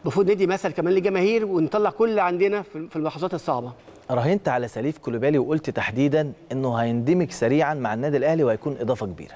المفروض ندي مثل كمان للجماهير ونطلع كل اللي عندنا في في اللحظات الصعبه راهنت على سليف كولوبالي وقلت تحديدا انه هيندمج سريعا مع النادي الاهلي وهيكون اضافه كبيره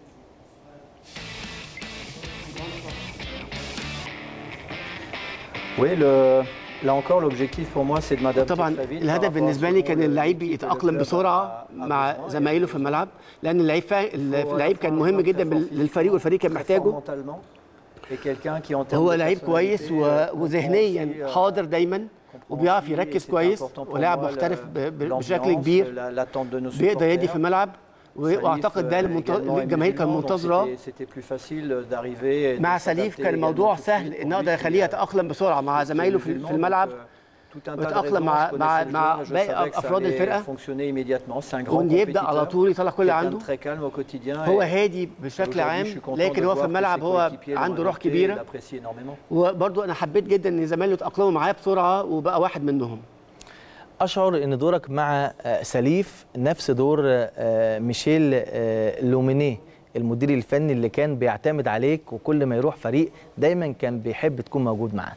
Oui, le... là encore, l'objectif pour moi, c'est de m'adapter طبعا très vite. الهدف par rapport à بالنسبه ce لي dont كان le- اللعيب l'équipe et le يتاقلم club بسرعه a- a مع besoin. زمايله في الملعب لان اللعيب فا... اللعيب كان مهم جدا بال- للفريق والفريق كان Très fort محتاجه mentalement. Et quelqu'un qui, en termes هو de لعيب كويس personnalité, و... euh, وذهنيا comprend aussi, euh, حاضر دايما comprend وبيعرف aussi, يركز et c'est كويس important pour ولاعب moi, محترف le- ب... ب... l'ambiance, بشكل كبير la- l'attente de nos بيقدر يدي supporters. في الملعب و... سليف, واعتقد ده euh, المنت... également est الجماهير كان musulman, donc منتظره c'était- c'était plus facile d'arriver et de مع s'adapter سليف كان également الموضوع tout de سهل suite ان pour اقدر lui اخليه qui- يتاقلم بسرعه مع qui est زمايله في, musulman, في الملعب donc, euh, tout un tas de ويتأقلم raisons, مع- je مع- connaissais le مع joueur, je باقي savais que ça أفراد allait الفرقة. fonctionner immédiatement. C'est un grand وان يبدا على compétiteur, طول يطلع كل اللي quelqu'un عنده de très calme au quotidien. هو et هادي بشكل aujourd'hui, عام je suis content لكن de هو voir في que الملعب ses هو coéquipiers l'ont عنده روح adopté et كبيره l'apprécient énormément. وبرضو انا حبيت جدا ان زمايله اتاقلموا معايا بسرعه وبقى واحد منهم اشعر ان دورك مع آه، سليف نفس دور آه، ميشيل آه، لومينيه المدير الفني اللي كان بيعتمد عليك وكل ما يروح فريق دايما كان بيحب تكون موجود معاه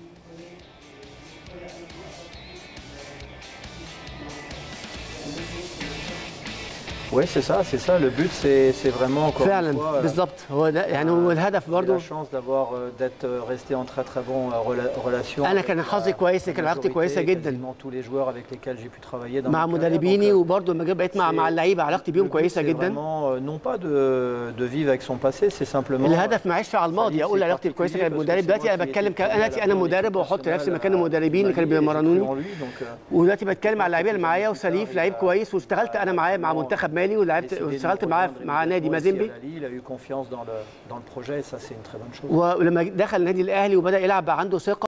Oui, c'est ça, c'est ça. Le but, c'est c'est vraiment encore فعلا une fois, euh, بالظبط هو ده يعني هو الهدف j'ai برضو la chance d'avoir euh, d'être euh, resté en très très bon euh, rela- relation. أنا avec كان la- حظي كويس، la كان علاقتي majorité, كويسة جداً. quasiment tous les joueurs avec lesquels j'ai pu travailler dans مع ma carrière. مدربيني Donc, euh, وبرضو لما جيت بقيت مع مع اللعيبه علاقتي بيهم le but, كويسه c'est جدا Vraiment, euh, non pas de, de vivre avec son passé, c'est simplement. الهدف ما اعيش على الماضي اقول علاقتي كويسه كان المدرب دلوقتي انا بتكلم ك- انا دلوقتي انا مدرب واحط نفسي مكان المدربين اللي كانوا بيمرنوني ودلوقتي بتكلم على اللعيبه اللي معايا وسليف لعيب كويس واشتغلت انا معاه مع منتخب مالي ولعبت واشتغلت معاه مع نادي مازيمبي Il a eu confiance dans le, dans le projet et ça, c'est une très bonne chose. ولما دخل النادي الاهلي وبدا يلعب بقى عنده ثقه